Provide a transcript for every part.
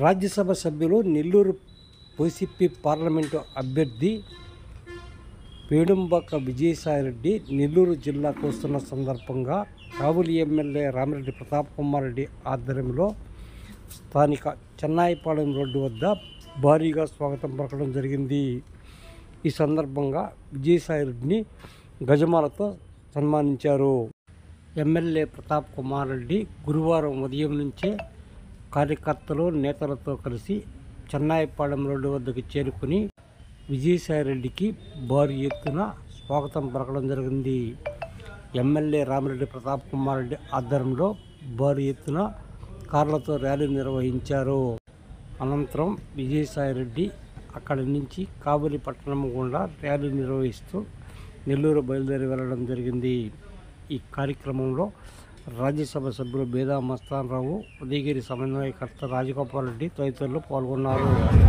రాజ్యసభ సభ్యులు Nellore YCP parliament అభ్యర్థి వేడుంబాక విజయసాయిరెడ్డి నెల్లూరు జిల్లాకు వస్తున్న సందర్భంగా కావులి ఎమ్మెల్యే రామిరెడ్డి ప్రతాప్ కుమార్ రెడ్డి ఆధ్వర్యంలో స్థానిక చెన్నాయిపాలెం రోడ్డు వద్ద భారీగా స్వాగతం పలకడం జరిగింది ఈ సందర్భంగా విజయసాయిరెడ్డిని గజమాలతో సన్మానించారు ఎమ్మెల్యే ప్రతాప్ కుమార్ రెడ్డి గురువారం ఉదయం నుంచే కార్యకర్తలు నేతలతో కలిసి చెన్నాయిపాలెం రోడ్డు వద్దకు చేరుకుని విజయసాయిరెడ్డికి భారీ ఎత్తున స్వాగతం పలకడం జరిగింది ఎమ్మెల్యే రామిరెడ్డి ప్రతాప్ కుమార్ రెడ్డి ఆధ్వర్యంలో భారీ ఎత్తున కార్లతో ర్యాలీ నిర్వహించారు అనంతరం విజయసాయిరెడ్డి అక్కడి నుంచి కాబూలి పట్టణం గుండా ర్యాలీ నిర్వహిస్తూ నెల్లూరు బయలుదేరి వెళ్ళడం జరిగింది ఈ కార్యక్రమంలో రాజ్యసభ సభ్యులు బేదా మస్తాన్ రావు ఉదయగిరి సమన్వయకర్త రాజగోపాల్ రెడ్డి తదితరులు పాల్గొన్నారు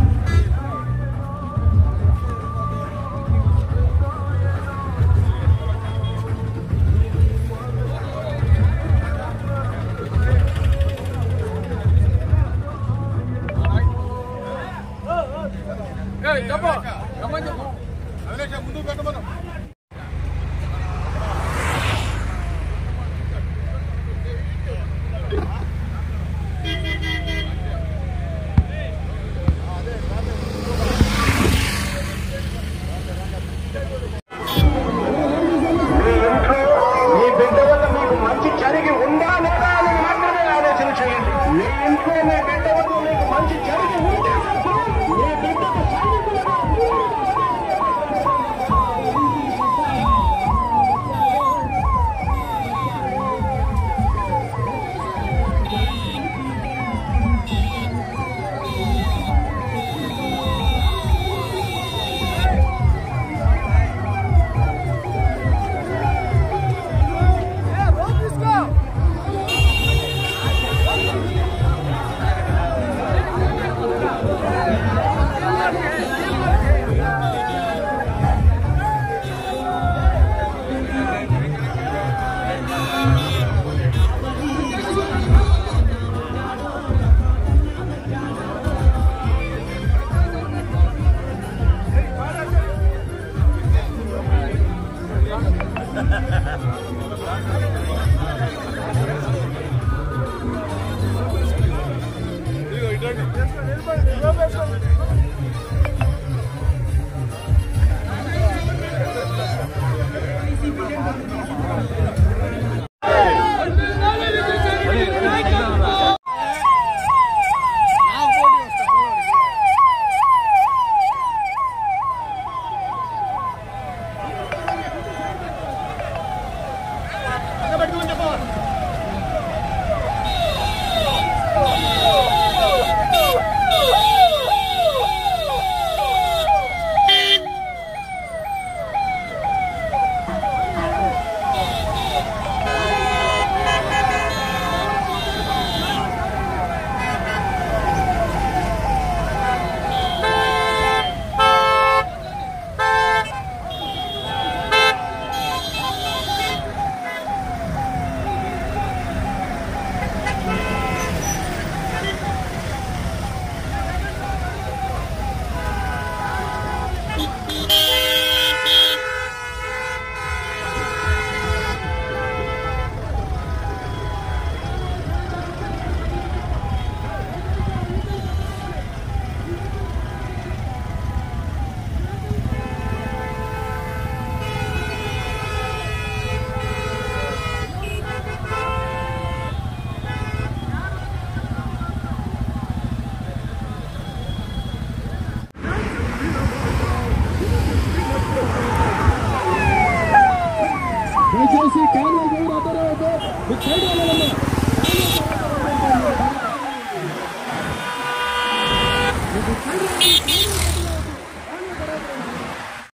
మీ బిడ్డ వల్ల మీకు మంచి జరిగి ఉందా లేదా అని మాత్రమే ఆలోచన చేయండి మీ ఇంట్లో మీ బిడ్డ వల్ల మీకు మంచి జరిగి ఉంటే తప్ప మీ బిడ్డకు సైనికులుగా దయచేసి క్యాన్వల్ కూడా అందరూ మీకు సైడ్ వెళ్ళాలమ్మా మీకు సైడ్